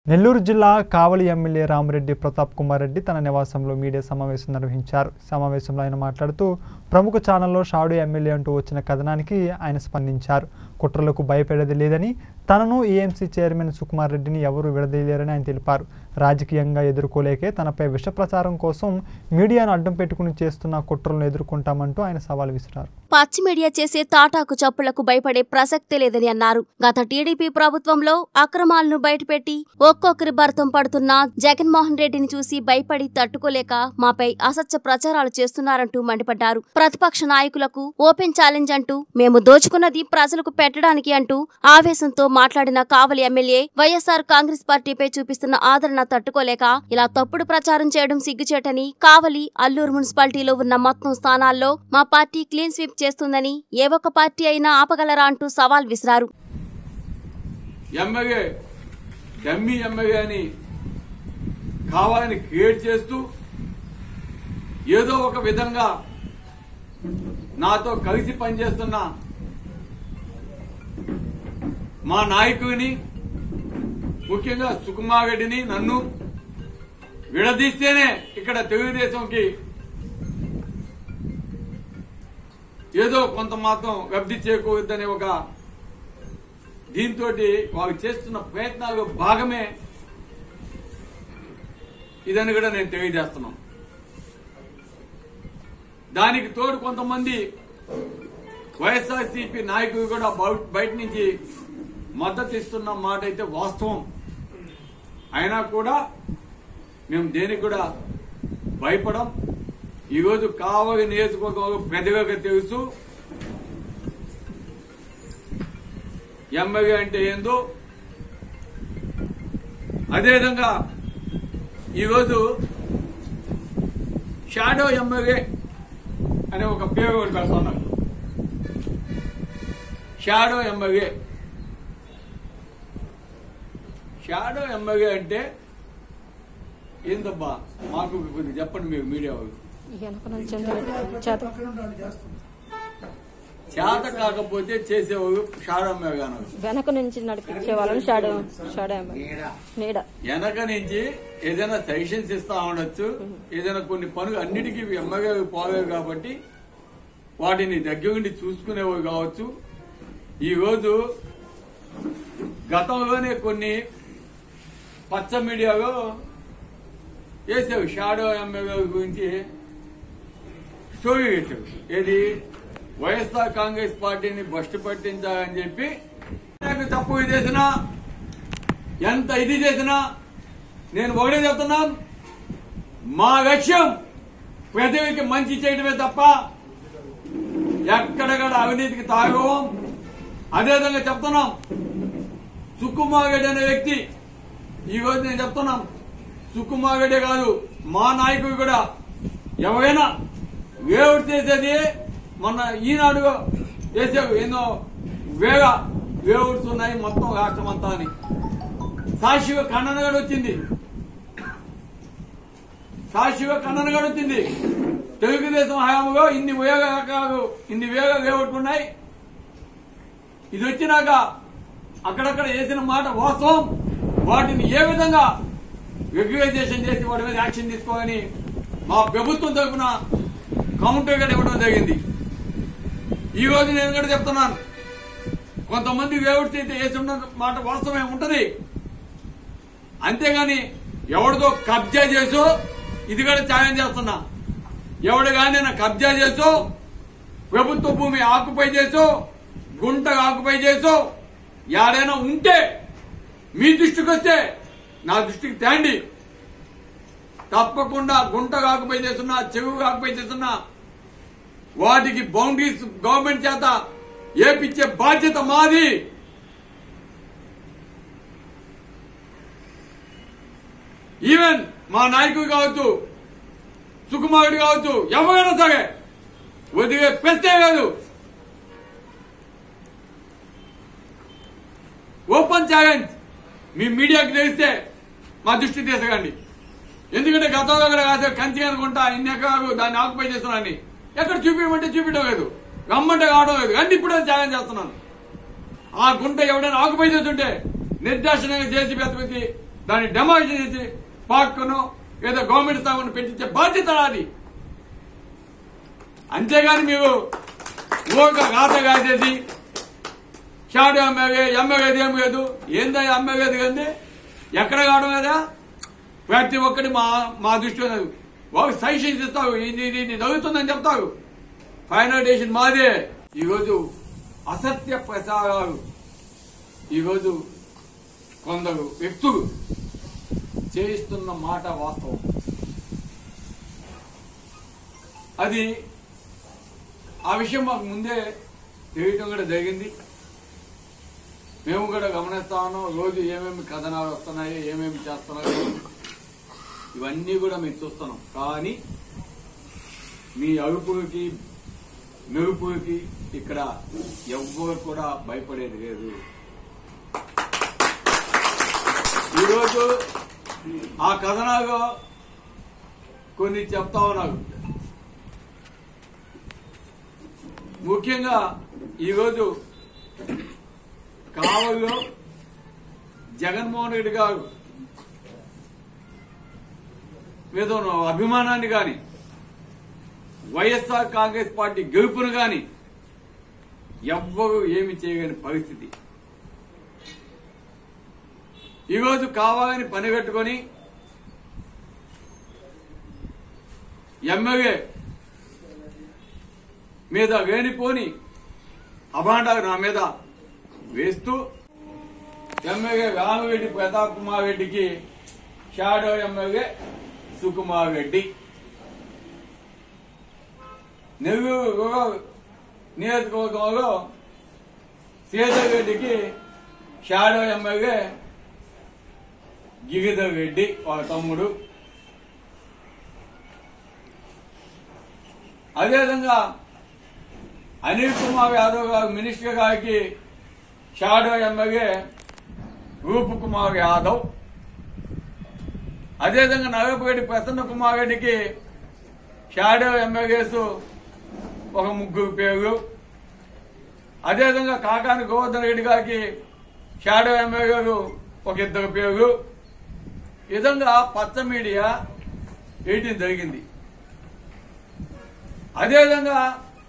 నెల్లూరు జిల్లా కావలి ఎమ్మెల్యే రామిరెడ్డి ప్రతాప్ కుమార్ రెడ్డి తన నివాసంలో మీడియా సమావేశం నిర్వహించారు సమావేశంలో ఆయన మాట్లాడుతూ ప్రముఖ ఛానల్లో షాడు ఎమ్మెల్యే అంటూ వచ్చిన కథనానికి ఆయన స్పందించారు కుట్రలకు భయపడేది లేదని తనను ఏఎంసీ చైర్మన్ సుకుమార్ రెడ్డిని ఎవరూ విడదీయలేరని ఆయన తెలిపారు రాజకీయంగా ఎదుర్కోలేకే తనపై విష ప్రచారం కోసం మీడియాను అడ్డం పెట్టుకుని చేస్తున్న కుట్రలను ఎదుర్కొంటామంటూ ఆయన సవాల్ విసిరారు పచ్చి మీడియా చేసే తాటాకు చప్పులకు భయపడే ప్రసక్తే లేదని అన్నారు గత టీడీపీ ప్రభుత్వంలో అక్రమాలను బయటపెట్టి ఒక్కొక్కరి భర్తం పడుతున్న జగన్మోహన్ రెడ్డిని చూసి భయపడి తట్టుకోలేక మాపై అసత్య ప్రచారాలు చేస్తున్నారంటూ మండిపడ్డారు ప్రతిపక్ష నాయకులకు ఓపెన్ ఛాలెంజ్ అంటూ మేము దోచుకున్నది ప్రజలకు పెట్టడానికి అంటూ ఆవేశంతో మాట్లాడిన కావలి ఎమ్మెల్యే వైఎస్ఆర్ కాంగ్రెస్ పార్టీపై చూపిస్తున్న ఆదరణ తట్టుకోలేక ఇలా తప్పుడు ప్రచారం చేయడం సిగ్గుచేటని కావలి అల్లూరు మున్సిపాలిటీలో ఉన్న మొత్తం స్థానాల్లో మా పార్టీ క్లీన్ స్వీప్ చేస్తుందని ఏ ఒక్క పార్టీ అయినా ఆపగలరా అంటూ సవాల్ విసిరారు ఎమ్మెల్యే డమ్మీ ఎమ్మెల్యే అని కావాలని క్రియేట్ చేస్తూ ఏదో ఒక విధంగా నాతో కలిసి పనిచేస్తున్న మా నాయకుడిని ముఖ్యంగా సుకుమార్ రెడ్డిని నన్ను విడదీస్తేనే ఇక్కడ తెలుగుదేశంకి ఏదో కొంత మాత్రం లబ్ధి చేకూరుద్దనే ఒక దీంతో వారు చేస్తున్న ప్రయత్నాల్లో భాగమే ఇదని కూడా నేను తెలియజేస్తున్నాం దానికి తోడు కొంతమంది వైఎస్ఆర్సీపీ నాయకులు కూడా బౌ- బయట నుంచి మద్దతు ఇస్తున్న మాట అయితే వాస్తవం అయినా కూడా మేము దేనికి కూడా భయపడం ఈరోజు కావలి నియోజకవర్గంలో ప్రజలకు తెలుసు ఎమ్మెల్యే అంటే ఏందో అదేవిధంగా ఈరోజు షాడో ఎమ్మెల్యే అనే ఒక పేరు ఒకటి పెడుతున్నారు షాడో ఎమ్మెల్యే షాడో ఎమ్మెల్యే అంటే ఏందబ్బా మాకు కొద్దిగా చెప్పండి మీరు మీడియా వాళ్ళు వెనక నుంచి చేత చేత కాకపోతే చేసేవాళ్ళు షాడో ఎమ్మెల్యే అన్నారు వెనక నుంచి నడిపించే వాళ్ళని షాడో షాడో నీడ వెనక నుంచి ఏదైనా సజెషన్స్ ఇస్తా ఉండొచ్చు ఏదైనా కొన్ని పనులు అన్నిటికీ ఎమ్మగా పోలేవు కాబట్టి వాటిని దగ్గరుండి చూసుకునేవి కావచ్చు ఈ రోజు గతంలోనే కొన్ని పచ్చ మీడియాలో వేసావు షాడో ఎమ్మెల్యే గురించి స్టోరీ వేసావు ఏది వైఎస్ఆర్ కాంగ్రెస్ పార్టీని బస్టు పట్టించాలని చెప్పి నాకు తప్పు చేసినా ఎంత ఇది చేసినా నేను ఒకటే చెప్తున్నాను మా లక్ష్యం ప్రజలకి మంచి చేయడమే తప్ప ఎక్కడెక్కడ అవినీతికి తాగవం అదేవిధంగా చెప్తున్నాం సుకుమాగడ్ అనే వ్యక్తి ఈ రోజు నేను చెప్తున్నాం సుకుమాగడే కాదు మా నాయకుడు కూడా ఎవరైనా వేవుడు చేసేది మొన్న ఈనాడు వేసావు ఏందో వేగ వేవుడ్స్ ఉన్నాయి మొత్తం రాష్ట్రం అంతా అని సాక్షిగా ఖండన కూడా వచ్చింది సాక్షిగా ఖండన కూడా వచ్చింది తెలుగుదేశం హయాంలో ఇన్ని వేగాలు ఇన్ని వేగ వేగొట్టున్నాయి ఇది వచ్చినాక అక్కడక్కడ వేసిన మాట వాస్తవం వాటిని ఏ విధంగా రెగ్యులైజేషన్ చేసి వాటి మీద యాక్షన్ తీసుకోవాలని మా ప్రభుత్వం తరఫున కౌంటర్ కూడా ఇవ్వడం జరిగింది ఈ రోజు నేను కూడా చెప్తున్నాను కొంతమంది వేవుడ్స్ అయితే వేసి ఉన్న మాట వాస్తవమే ఉంటది అంతేగాని ఎవరిదో కబ్జా చేసో ఇది కూడా ఛాలెంజ్ చేస్తున్నా ఎవడు కానీ నా కబ్జా చేసో ప్రభుత్వ భూమి ఆకుపై చేసో గుంట ఆకుపై చేసో యాడైనా ఉంటే మీ దృష్టికి వస్తే నా దృష్టికి తేండి తప్పకుండా గుంట ఆకుపై చేస్తున్నా చెరువు ఆకుపై చేస్తున్నా వాటికి బౌండరీస్ గవర్నమెంట్ చేత ఏపిచ్చే బాధ్యత మాది ఈవెన్ మా నాయకుడు కావచ్చు సుకుమారుడు కావచ్చు ఎవరైనా సరే వదిలే ప్రశ్నే కాదు ఓపెన్ ఛాలెంజ్ మీ మీడియాకి తెలిస్తే మా దృష్టి తీసుకురండి ఎందుకంటే గతంలో కూడా కాదు కంచి అనుకుంటా ఇన్ని ఎకరాలు దాన్ని ఆకుపై చేస్తున్నాను ఎక్కడ చూపించమంటే చూపించడం లేదు రమ్మంటే కావడం లేదు రండి ఇప్పుడే ఛాలెంజ్ చేస్తున్నాను ఆ గుంట ఎవడైనా ఆకుపై చేస్తుంటే నిర్దేశనంగా చేసి పెద్దకి దాన్ని డెమాలిషన్ చేసి పార్కును ఏదో గవర్నమెంట్ స్థాపన పెట్టించే బాధ్యత నాది అంతేగాని మీరు ఊక గాత కాసేసి షాడు అమ్మేది అమ్మేది ఏం లేదు ఏందా అమ్మేది కంది ఎక్కడ కావడం కదా ప్రతి ఒక్కటి మా మా దృష్టిలో లేదు. వాళ్ళు సజెషన్స్ ఇస్తావు ఇది ఇది ఇది జరుగుతుందని చెప్తావు ఫైనల్ డేషన్ మాదే ఈరోజు అసత్య ప్రసారాలు ఈరోజు కొందరు వ్యక్తులు చేయిస్తున్న మాట వాస్తవం అది ఆ విషయం మాకు ముందే తెలియటం కూడా జరిగింది మేము కూడా గమనిస్తా ఉన్నాం రోజు ఏమేమి కథనాలు వస్తున్నాయి ఏమేమి చేస్తున్నాయి ఇవన్నీ కూడా మేము చూస్తున్నాం కానీ మీ అరుపులకి మెరుపులకి ఇక్కడ ఎవ్వరు కూడా భయపడేది లేదు ఈరోజు ఆ కథనాలు కొన్ని చెప్తా ఉన్నారు ముఖ్యంగా ఈరోజు కావల్లో జగన్మోహన్ రెడ్డి గారు మీద ఉన్న అభిమానాన్ని గాని వైఎస్ఆర్ కాంగ్రెస్ పార్టీ గెలుపును గాని ఎవ్వరూ ఏమి చేయగని పరిస్థితి ఈరోజు కావాలని పని కట్టుకొని ఎమ్మెల్యే మీద వేణిపోని అభాండాలు నా మీద వేస్తూ ఎమ్మెల్యే రామరెడ్డి ప్రతాప్ కుమార్ రెడ్డికి షాడో ఎమ్మెల్యే సుకుమార్ రెడ్డి నెల్లూరు నియోజకవర్గంలో శ్రీధర్ రెడ్డికి షాడో ఎమ్మెల్యే గిరిధర్ రెడ్డి వాళ్ళ తమ్ముడు అదేవిధంగా అనిల్ కుమార్ యాదవ్ గారు మినిస్టర్ గారికి షాడో ఎమ్మెల్యే రూప్ కుమార్ యాదవ్ అదేవిధంగా నగరపేటి ప్రసన్న కుమార్ రెడ్డికి షాడో ఎమ్మెల్యేస్ ఒక ముగ్గురు పేర్లు అదేవిధంగా కాకాని గోవర్ధన్ రెడ్డి గారికి షాడో ఎమ్మెల్యేలు ఒక ఇద్దరు పేర్లు ఈ విధంగా పచ్చ మీడియా వేయటం జరిగింది అదేవిధంగా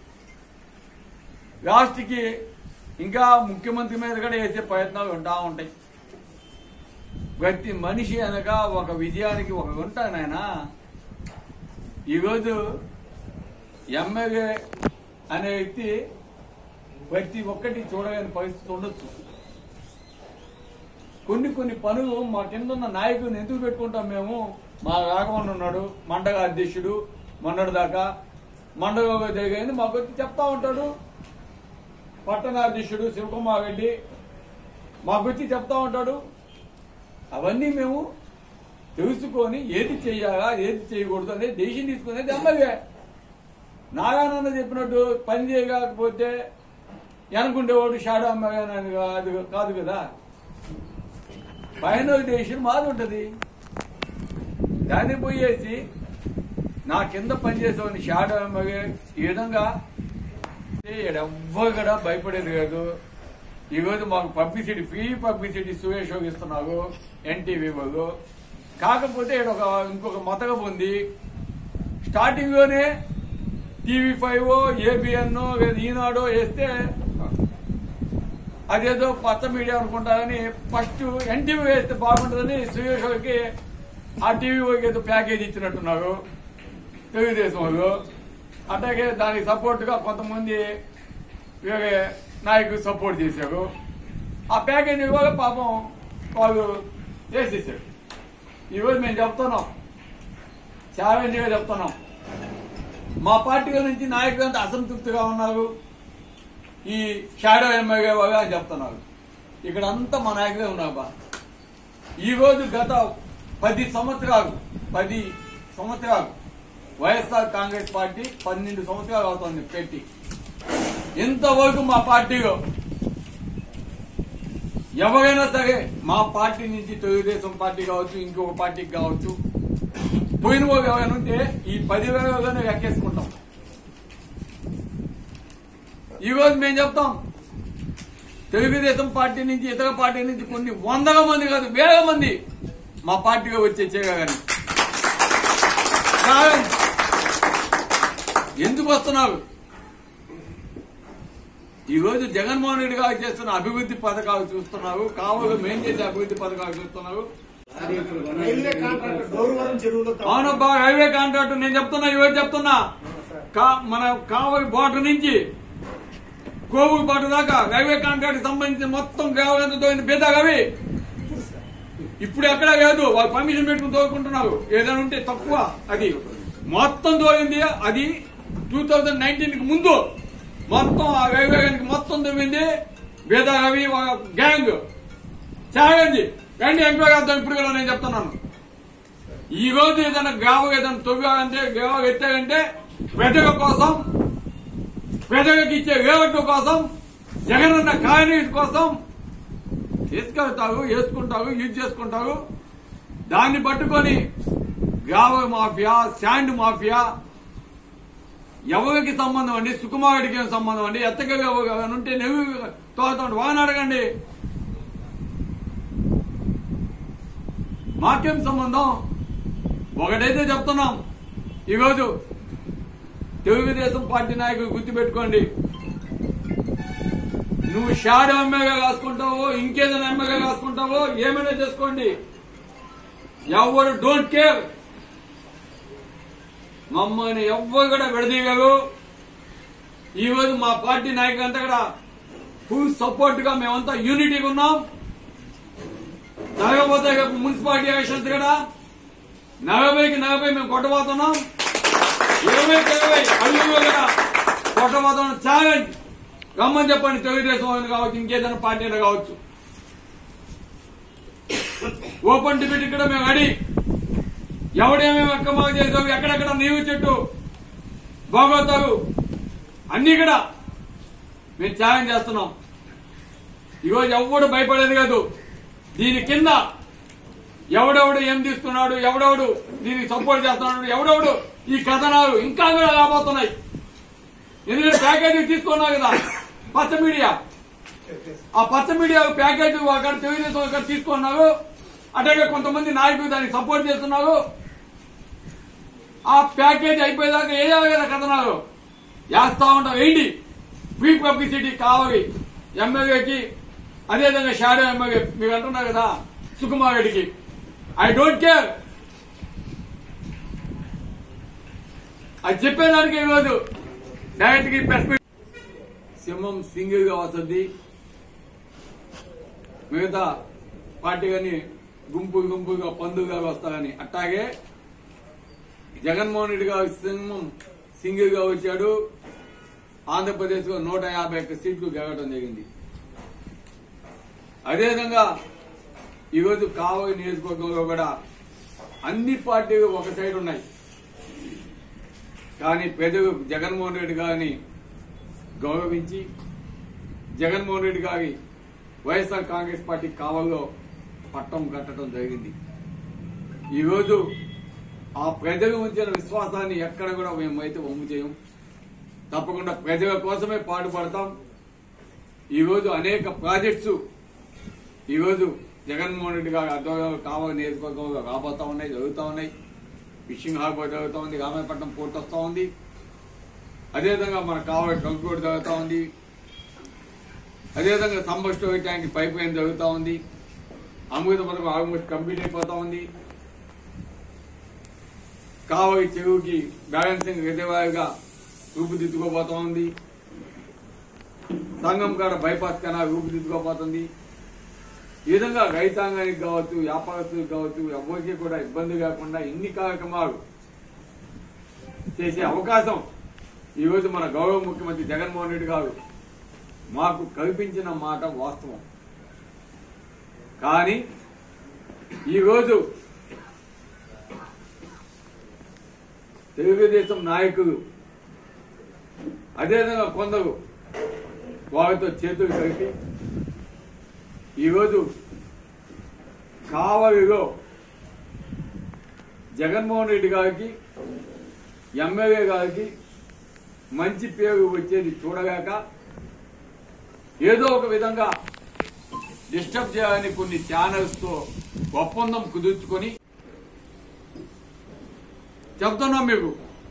లాస్ట్కి ఇంకా ముఖ్యమంత్రి మీద కూడా వేసే ప్రయత్నాలు ఉంటా ఉంటాయి ప్రతి మనిషి అనగా ఒక విజయానికి ఒక ఉంటాను ఆయన ఈరోజు ఎమ్మెల్యే అనే వ్యక్తి ప్రతి ఒక్కటి చూడలేని పరిస్థితి ఉండొచ్చు కొన్ని కొన్ని పనులు మా కింద ఉన్న నాయకుని ఎందుకు పెట్టుకుంటాం మేము మా రాఘవన్ ఉన్నాడు మండగ అధ్యక్షుడు మొన్నటి దాకా మండగ జరిగింది మాకు వచ్చి చెప్తా ఉంటాడు పట్టణ అధ్యక్షుడు శివకుమార్ రెడ్డి మాకు వచ్చి చెప్తా ఉంటాడు అవన్నీ మేము తెలుసుకొని ఏది చేయాలా ఏది చేయకూడదు అనేది డెసిషన్ తీసుకునేది ఎమ్మెల్యే నారాయణ చెప్పినట్టు పని చేయకపోతే వెనకుండేవాడు షాడో ఎమ్మెల్యే అని కాదు కాదు కదా ఫైనల్ డెసిషన్ మాది ఉంటుంది దాన్ని పోయేసి నా కింద పనిచేసేవాడిని షాడో ఎమ్మెల్యే ఈ విధంగా ఎవ్వరు కూడా భయపడేది లేదు ఈరోజు మాకు పబ్లిసిటీ ఫ్రీ పబ్లిసిటీ సురేష్ ఇస్తున్నారు ఎన్టీవీ వాళ్ళు కాకపోతే ఈడ ఒక ఇంకొక మతకం ఉంది స్టార్టింగ్ లోనే టీవీ ఫైవ్ ఏబిఎన్ ఈనాడు వేస్తే అదేదో పచ్చ మీడియా అనుకుంటారని ఫస్ట్ ఎన్టీవీ వేస్తే బాగుంటుందని సురేష్ వాళ్ళకి ఆ టీవీ వాళ్ళకి ఏదో ప్యాకేజ్ ఇచ్చినట్టున్నారు తెలుగుదేశం వాళ్ళు అట్లాగే దానికి సపోర్ట్ గా కొంతమంది వేరే నాయకులు సపోర్ట్ చేశారు ఆ ప్యాకేజ్ ఇవ్వాలి పాపం వాళ్ళు చేసేసారు ఈరోజు మేము చెప్తున్నాం ఛాలెంజ్ గా చెప్తున్నాం మా పార్టీ నుంచి నాయకులు అంతా అసంతృప్తిగా ఉన్నారు ఈ షాడో ఎమ్మెల్యే వాళ్ళు అని చెప్తున్నారు ఇక్కడ అంతా మా నాయకులే ఉన్నారు బా ఈ రోజు గత పది సంవత్సరాలు పది సంవత్సరాలు వైఎస్ఆర్ కాంగ్రెస్ పార్టీ పన్నెండు సంవత్సరాలు అవుతుంది పెట్టి ఇంతవరకు మా పార్టీలో ఎవరైనా సరే మా పార్టీ నుంచి తెలుగుదేశం పార్టీ కావచ్చు ఇంకొక పార్టీకి కావచ్చు పోయిన వాళ్ళు ఎవరైనా ఉంటే ఈ పదివేలలోనే ఎక్కేసుకుంటాం ఈ రోజు మేము చెప్తాం తెలుగుదేశం పార్టీ నుంచి ఇతర పార్టీ నుంచి కొన్ని వందల మంది కాదు వేల మంది మా పార్టీగా వచ్చే చేయగా కానీ ఛాలెంజ్ ఎందుకు వస్తున్నావు ఈ రోజు జగన్మోహన్ రెడ్డి గారు చేస్తున్న అభివృద్ధి పథకాలు చూస్తున్నావు కావాలి మేం చేసే అభివృద్ధి పథకాలు చూస్తున్నావు రైల్వే కాంట్రాక్టర్ గౌరవరం చెరువులో తప్ప- అవునబ్బా హైవే కాంట్రాక్ట్ నేను చెప్తున్నా ఇవే చెప్తున్నా కా- మన కావలి బార్డర్ నుంచి కోవూరు బార్డర్ దాకా రైల్వే కాంట్రాక్ట్ సంబంధించి మొత్తం గ్రామంతో బేదాగవి ఇప్పుడు ఎక్కడ లేదు వాళ్ళు పర్మిషన్ పెట్టుకుని తోలుకుంటున్నారు ఏదైనా ఉంటే తక్కువ అది మొత్తం తోలింది అది టూ థౌజండ్ నైన్టీన్ కి ముందు మొత్తం ఆ రైల్వే గనికి మొత్తం తవ్వింది బేదాగవి గ్యాంగ్ ఛాలెంజ్ రండి ఎంక్వైరీ చేద్దాం ఇప్పుడు కూడా నేను చెప్తున్నాను ఈ రోజు ఏదైనా గ్రామ ఏదైనా తవ్వాలంటే గ్రామ ఎత్తాలంటే ప్రజల కోసం ప్రజలకు ఇచ్చే వేవట్ల కోసం జగనన్న కాలనీస్ కోసం తీసుకెళ్తారు వేసుకుంటారు యూజ్ చేసుకుంటారు దాన్ని పట్టుకొని గ్రామ మాఫియా శాండ్ మాఫియా ఎవరికి సంబంధం అండి సుకుమారుడికి ఏం సంబంధం అండి ఎత్తగా ఉంటే నెవ్వు తోలుతాడు వాని అడగండి మాకేం సంబంధం ఒకటైతే చెప్తున్నాం ఈరోజు తెలుగుదేశం పార్టీ నాయకులు గుర్తుపెట్టుకోండి నువ్వు షాడో ఎమ్మెల్యే రాసుకుంటావో ఇంకేదైనా ఎమ్మెల్యే రాసుకుంటావో ఏమైనా చేసుకోండి ఎవరు డోంట్ కేర్ మమ్మల్ని ఎవ్వరు కూడా విడదీయగలరు ఈ రోజు మా పార్టీ నాయకులంతా కూడా ఫుల్ సపోర్ట్ గా మేమంతా యూనిటీగా ఉన్నాం జరగబోతే రేపు మున్సిపాలిటీ ఎలక్షన్స్ కూడా నలభైకి నలభై మేము కొట్టబోతున్నాం ఇరవైకి ఇరవై అల్లు కూడా కొట్టబోతున్నాం ఛాలెంజ్ రమ్మని చెప్పండి తెలుగుదేశం వాళ్ళు కావచ్చు ఇంకేదైనా పార్టీ అయినా కావచ్చు ఓపెన్ డిబేట్ ఇక్కడ మేము అడి ఎవడేమేమి అక్కమాలు చేసావు ఎక్కడెక్కడ నీవు చెట్టు బాగోతారు అన్ని కూడా మేము ఛాలెంజ్ చేస్తున్నాం ఈరోజు ఎవడు భయపడేది కాదు దీని కింద ఎవడెవడు ఏం తీసుకున్నాడు ఎవడెవడు దీనికి సపోర్ట్ చేస్తున్నాడు ఎవడెవడు ఈ కథనాలు ఇంకా కూడా రాబోతున్నాయి ఎందుకంటే ప్యాకేజీ తీసుకున్నావు కదా పచ్చ మీడియా ఆ పచ్చ మీడియా ప్యాకేజీ అక్కడ తెలుగుదేశం అక్కడ తీసుకున్నారు అట్లాగే కొంతమంది నాయకులు దానికి సపోర్ట్ చేస్తున్నారు ఆ ప్యాకేజ్ అయిపోయేదాకా వేయాలి కదా కథనాలు వేస్తా ఉంటాం వేయండి ఫ్రీ పబ్లిసిటీ కావాలి ఎమ్మెల్యేకి అదేవిధంగా షాడో ఎమ్మెల్యే మీరు అంటున్నారు కదా సుకుమార్ రెడ్డికి ఐ డోంట్ కేర్ అది చెప్పేదానికి ఈరోజు డైరెక్ట్ గా ప్రెస్ మీట్ సింహం సింగిల్ గా వస్తుంది మిగతా పార్టీ కానీ గుంపు గుంపుగా పందుగా వస్తారని అట్టాగే జగన్మోహన్ రెడ్డి గారు సింహం సింగిల్ గా వచ్చాడు ఆంధ్రప్రదేశ్ లో నూట యాభై ఒక్క సీట్లు గెలవడం జరిగింది అదేవిధంగా ఈరోజు కావలి నియోజకవర్గంలో కూడా అన్ని పార్టీలు ఒక సైడ్ ఉన్నాయి కానీ ప్రజలు జగన్మోహన్ రెడ్డి గారిని గౌరవించి జగన్మోహన్ రెడ్డి గారి వైఎస్ఆర్ కాంగ్రెస్ పార్టీ కావల్లో పట్టం కట్టడం జరిగింది ఈరోజు ఆ ప్రజలు ఉంచిన విశ్వాసాన్ని ఎక్కడ కూడా మేమైతే వమ్ము చేయం తప్పకుండా ప్రజల కోసమే పాటుపడతాం ఈరోజు అనేక ప్రాజెక్ట్స్ ఈరోజు జగన్మోహన్ రెడ్డి గారి ఆధ్వర్యంలో కావాలి నియోజకవర్గంలో రాబోతా ఉన్నాయి జరుగుతూ ఉన్నాయి ఫిషింగ్ హార్బర్ జరుగుతూ ఉంది రామాయపట్నం పోర్ట్ వస్తూ ఉంది అదేవిధంగా మన కావాలి ట్రంక్ రోడ్ జరుగుతూ ఉంది అదేవిధంగా సంబర్ స్టోరేజ్ ట్యాంక్ పైప్ లైన్ జరుగుతూ ఉంది అమృత పథకం ఆల్మోస్ట్ కంప్లీట్ అయిపోతా ఉంది కావలి చెరువుకి బ్యాలెన్సింగ్ రిజర్వాయర్గా రూపుదిద్దుకోబోతా ఉంది సంఘం కాడ బైపాస్ కెనాల్ రూపుదిద్దుకోబోతుంది ఈ విధంగా రైతాంగానికి కావచ్చు వ్యాపారస్తులకు కావచ్చు ఎవరికి కూడా ఇబ్బంది కాకుండా ఇన్ని కార్యక్రమాలు చేసే అవకాశం ఈ రోజు మన గౌరవ ముఖ్యమంత్రి జగన్మోహన్ రెడ్డి గారు మాకు కల్పించిన మాట వాస్తవం కానీ ఈరోజు తెలుగుదేశం నాయకులు అదేవిధంగా కొందరు వారితో చేతులు కలిపి ఈరోజు కావలిలో జగన్మోహన్ రెడ్డి గారికి ఎమ్మెల్యే గారికి మంచి పేరు వచ్చేది చూడగాక ఏదో ఒక విధంగా డిస్టర్బ్ చేయాలని కొన్ని ఛానల్స్ తో ఒప్పందం కుదుర్చుకొని చెప్తున్నాం మీకు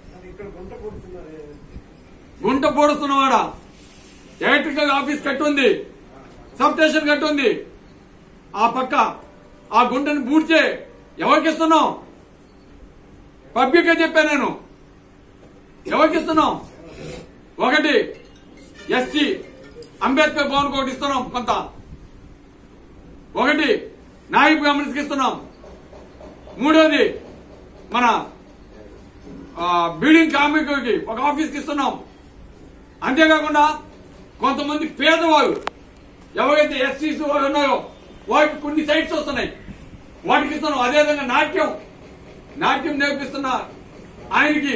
గుంట పొడుస్తున్నవాడా ఎలక్ట్రికల్ ఆఫీస్ కట్టుంది సబ్ స్టేషన్ కట్టుంది ఆ పక్క ఆ గుంటని పూడ్చే ఎవరికి ఇస్తున్నాం పబ్లిక్ గా చెప్పాను నేను ఎవరికి ఇస్తున్నాం ఒకటి ఎస్సీ అంబేద్కర్ భవన్ ఒకటి ఇస్తున్నాం కొంత ఒకటి నాయకు కమ్యూనిస్ట్కి ఇస్తున్నాం మూడోది మన ఆ, బిల్డింగ్ కార్మికులకి ఒక ఆఫీస్కి ఇస్తున్నాం అంతేకాకుండా కొంతమంది పేదవాళ్ళు ఎవరైతే ఎస్సీస్ వాళ్ళు ఉన్నారో వాటికి కొన్ని సైట్స్ వస్తున్నాయి వాటికి ఇస్తున్నాం అదేవిధంగా నాట్యం నాట్యం నేర్పిస్తున్న ఆయనకి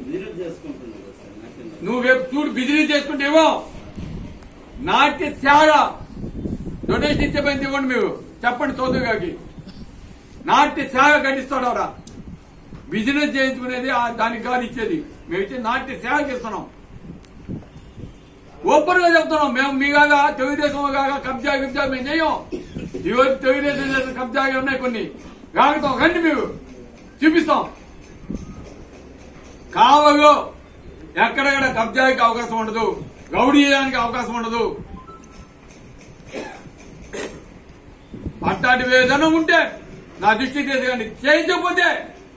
నువ్వు రేపు చూడు బిజినెస్ చేసుకుంటేవో నాట్య త్యాగ డొనేషన్ ఇచ్చే పని ఇవ్వండి మీరు చెప్పండి చౌదరి గారికి నాట్య త్యాగ కట్టిస్తాడు ఆడ బిజినెస్ చేయించుకునేది ఆ దానికి కాదు ఇచ్చేది మేము ఇచ్చే నాట్య సేవ చేస్తున్నాం ఓపెన్ గా చెప్తున్నాం మేము మీగాగా తెలుగుదేశం కాగా కబ్జా గిబ్జా మేము చేయం ఈరోజు తెలుగుదేశం చేసిన కబ్జాగా ఉన్నాయి కొన్ని కాగుతాం రండి మీరు చూపిస్తాం కావలో ఎక్కడెక్కడ కబ్జాకి అవకాశం ఉండదు గౌడీ చేయడానికి అవకాశం ఉండదు అట్లాంటి ఏదైనా ఉంటే నా దృష్టికి తీసుకండి చేయించకపోతే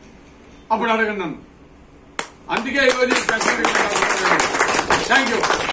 అప్పుడు అడగండి నన్ను అందుకే ఈరోజు థ్యాంక్ యూ